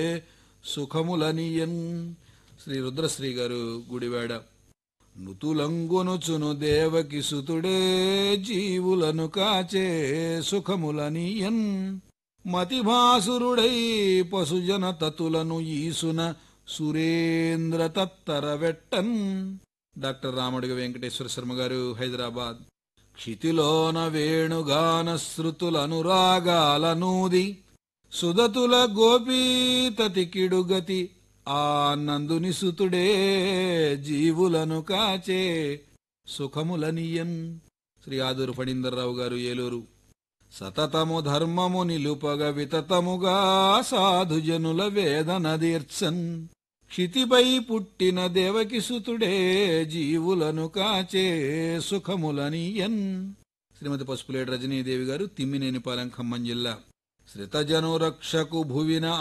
సుఖములనియన్ శ్రీ రుద్రశ్రీ గారు గుడివాడ నుతులంగునుచును దేవకి సుతుడే జీవులను కాచే సుఖములనియన్ మతిభాసురుడై పశుజన తతులను ఈసున సురేంద్ర తత్తర వెట్టన్ డాక్టర్ రామడుగ వెంకటేశ్వర శర్మ గారు హైదరాబాద్ క్షితిలోన వేణుగాన శృతులనురాగాలనూది సుదతుల గోపీతతి కిడుగతి ఆ నందుని సుతుడే జీవులను కాచే సుఖములనియన్ శ్రీ ఆదూరు ఫణీందర్రావు గారు ఏలూరు సతతము ధర్మము నిలుపగ వితతముగా సాధుజనుల వేదన దీర్చన్ క్షితిపై పుట్టిన దేవకి సుతుడే జీవులను కాచే సుఖములనియన్ శ్రీమతి పసుపులేటి రజనీదేవి గారు తిమ్మినేనిపాలెం ఖమ్మం జిల్లా శ్రితజను రక్షకు భువిన